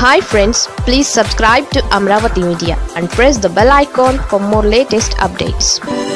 hi friends please subscribe to Amaravati media and press the bell icon for more latest updates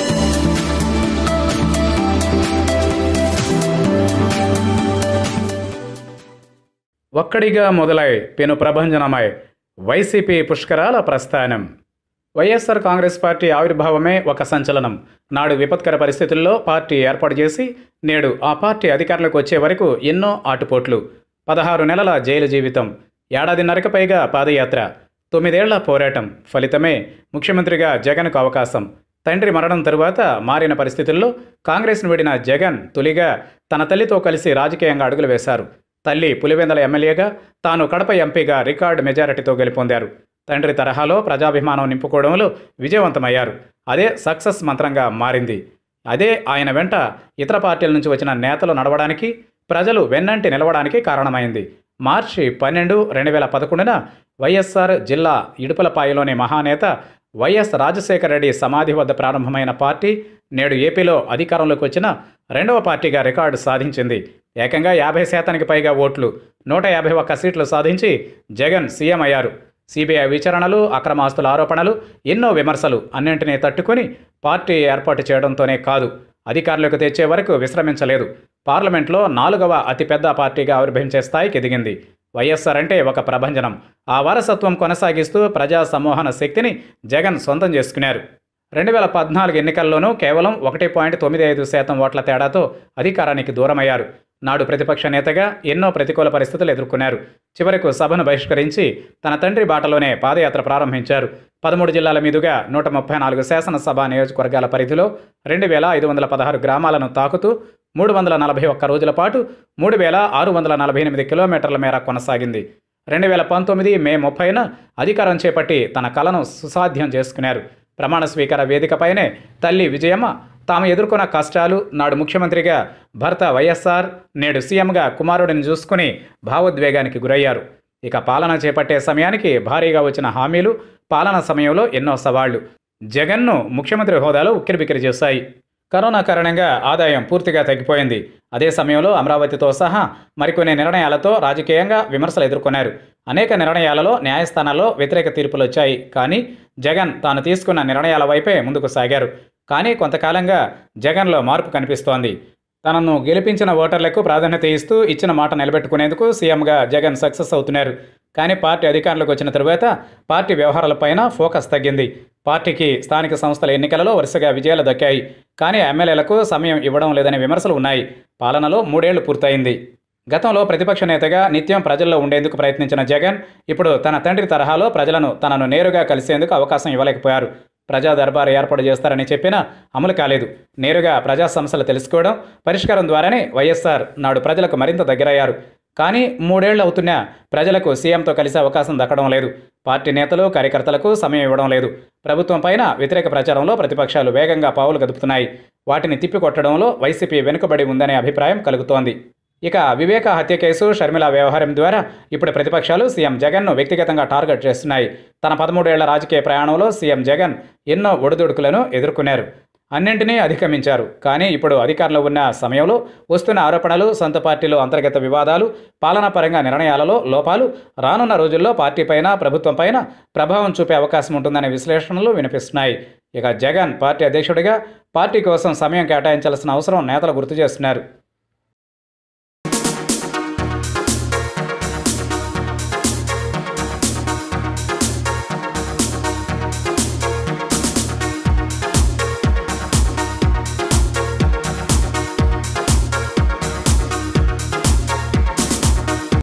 ఒక్కడిగా మొదలై పెను ప్రభంజనమై YCP పుష్కరాల ప్రస్థానం YSR Congress party ఆవిర్భావమే ఒక సంచలనం నాడు విపత్కర పరిస్థితుల్లో పార్టీ ఏర్పాటు చేసి నేడు ఆ పార్టీ అధికారంలోకి వచ్చే వరకు ఎన్నో ఆటుపోట్లు పదహారు నెలల జైలు జీవితం ఏడాదిన్నరకు పైగా పాదయాత్ర తొమ్మిదేళ్ల పోరాటం ఫలితమే ముఖ్యమంత్రిగా జగన్కు అవకాశం తండ్రి మరణం తరువాత మారిన పరిస్థితుల్లో కాంగ్రెస్ను విడిన జగన్ తొలిగా తన తల్లితో కలిసి రాజకీయంగా అడుగులు వేశారు తల్లి పులివెందల ఎమ్మెల్యేగా తాను కడప ఎంపీగా రికార్డు మెజారిటీతో గెలుపొందారు తండ్రి తరహాలో ప్రజాభిమానం నింపుకోవడంలో విజయవంతమయ్యారు అదే సక్సెస్ మంత్రంగా మారింది అదే ఆయన వెంట ఇతర పార్టీల నుంచి వచ్చిన నేతలు నడవడానికి ప్రజలు వెన్నంటి నిలవడానికి కారణమైంది మార్చి పన్నెండు రెండు వేల పదకొండున వైఎస్ఆర్ జిల్లా ఇడుపులపాయలోని మహానేత వైఎస్ రాజశేఖర రెడ్డి సమాధి వద్ద ప్రారంభమైన పార్టీ నేడు ఏపీలో అధికారంలోకి వచ్చిన రెండవ పార్టీగా రికార్డు సాధించింది ఏకంగా యాభై శాతానికి పైగా ఓట్లు నూట యాభై ఒక్క సీట్లు సాధించి జగన్ సీఎం అయ్యారు సిబిఐ విచారణలు అక్రమాస్తుల ఆరోపణలు ఎన్నో విమర్శలు అన్నింటినీ తట్టుకొని పార్టీ ఏర్పాటు చేయడంతోనే కాదు అధికారంలోకి తెచ్చే వరకు విశ్రమించలేదు పార్లమెంట్లో నాలుగవ అతిపెద్ద పార్టీగా ఆవిర్భవించే స్థాయికి ఎదిగింది వైఎస్ఆర్ అంటే ఒక ప్రభంజనం ఆ వారసత్వం కొనసాగిస్తూ ప్రజా సమ్మోహన శక్తిని జగన్ సొంతం చేసుకున్నారు రెండు వేల పద్నాలుగు ఎన్నికల్లోనూ కేవలం ఒకటి పాయింట్ తొమ్మిది ఐదు శాతం ఓట్ల తేడాతో అధికారానికి దూరమయ్యారు నాడు ప్రతిపక్ష నేతగా ఎన్నో ప్రతికూల పరిస్థితులు ఎదుర్కొన్నారు చివరకు సభను బహిష్కరించి తన తండ్రి బాటలోనే పాదయాత్ర ప్రారంభించారు పదమూడు జిల్లాల మీదుగా నూట ముప్పై నాలుగు శాసనసభ నియోజకవర్గాల పరిధిలో రెండు వేల ఐదు వందల పదహారు గ్రామాలను తాకుతూ మూడు వందల నలభై ఒక్క రోజుల పాటు మూడు వేల ఆరు వందల నలభై ఎనిమిది కిలోమీటర్ల మేర కొనసాగింది రెండు వేల పంతొమ్మిది మే ముప్పైన అధికారం చేపట్టి తన కలను సుసాధ్యం చేసుకున్నారు ప్రమాణ స్వీకార వేదికపైనే తల్లి విజయమ్మ తాము ఎదుర్కొన్న కష్టాలు నాడు ముఖ్యమంత్రిగా భర్త వైఎస్ఆర్ నేడు సీఎంగా కుమారుడిని చూసుకుని భావోద్వేగానికి గురయ్యారు ఇక పాలన చేపట్టే సమయానికి భారీగా వచ్చిన హామీలు పాలన సమయంలో ఎన్నో సవాళ్లు జగన్ను ముఖ్యమంత్రి హోదాలో ఉక్కిరిబిక్కిరి చేశాయి కరోనా కారణంగా ఆదాయం పూర్తిగా తగ్గిపోయింది అదే సమయంలో అమరావతితో సహా మరికొన్ని నిర్ణయాలతో రాజకీయంగా విమర్శలు ఎదుర్కొన్నారు అనేక నిర్ణయాలలో న్యాయస్థానాల్లో వ్యతిరేక తీర్పులు వచ్చాయి కానీ జగన్ తాను తీసుకున్న నిర్ణయాల వైపే ముందుకు సాగారు కానీ కొంతకాలంగా జగన్లో మార్పు కనిపిస్తోంది తనను గెలిపించిన ఓటర్లకు ప్రాధాన్యత ఇస్తూ ఇచ్చిన మాట నిలబెట్టుకునేందుకు సీఎంగా జగన్ సక్సెస్ అవుతున్నారు కానీ పార్టీ అధికారంలోకి వచ్చిన తరువాత పార్టీ వ్యవహారాలపైన ఫోకస్ తగ్గింది పార్టీకి స్థానిక సంస్థల ఎన్నికలలో వరుసగా విజయాలు దక్కాయి కానీ ఎమ్మెల్యేలకు సమయం ఇవ్వడం లేదనే విమర్శలు ఉన్నాయి పాలనలో మూడేళ్లు పూర్తయింది గతంలో ప్రతిపక్ష నేతగా నిత్యం ప్రజల్లో ఉండేందుకు ప్రయత్నించిన జగన్ ఇప్పుడు తన తండ్రి తరహాలో ప్రజలను తనను నేరుగా కలిసేందుకు అవకాశం ఇవ్వలేకపోయారు ప్రజా దర్బారు ఏర్పాటు చేస్తారని చెప్పినా అమలు కాలేదు నేరుగా ప్రజా సమస్యలు తెలుసుకోవడం పరిష్కారం ద్వారానే వైఎస్ఆర్ నాడు ప్రజలకు మరింత దగ్గరయ్యారు కానీ మూడేళ్లు అవుతున్నా ప్రజలకు సీఎంతో కలిసే అవకాశం దక్కడం లేదు పార్టీ నేతలు కార్యకర్తలకు సమయం ఇవ్వడం లేదు ప్రభుత్వం పైన వ్యతిరేక ప్రచారంలో ప్రతిపక్షాలు వేగంగా పావులు గదుపుతున్నాయి వాటిని తిప్పికొట్టడంలో వైసీపీ వెనుకబడి ఉందనే అభిప్రాయం కలుగుతోంది ఇక వివేక హత్య కేసు షర్మిల వ్యవహారం ద్వారా ఇప్పుడు ప్రతిపక్షాలు సీఎం జగన్ను వ్యక్తిగతంగా టార్గెట్ చేస్తున్నాయి తన పదమూడేళ్ల రాజకీయ ప్రయాణంలో సీఎం జగన్ ఎన్నో ఒడిదుడుకులను ఎదుర్కొన్నారు అన్నింటినీ అధిగమించారు కానీ ఇప్పుడు అధికారంలో ఉన్న సమయంలో వస్తున్న ఆరోపణలు సొంత పార్టీలో అంతర్గత వివాదాలు పాలనాపరంగా నిర్ణయాలలో లోపాలు రానున్న రోజుల్లో పార్టీపైన ప్రభుత్వంపైన ప్రభావం చూపే అవకాశం ఉంటుందనే విశ్లేషణలు వినిపిస్తున్నాయి ఇక జగన్ పార్టీ అధ్యక్షుడిగా పార్టీ కోసం సమయం కేటాయించాల్సిన అవసరం నేతలు గుర్తు చేస్తున్నారు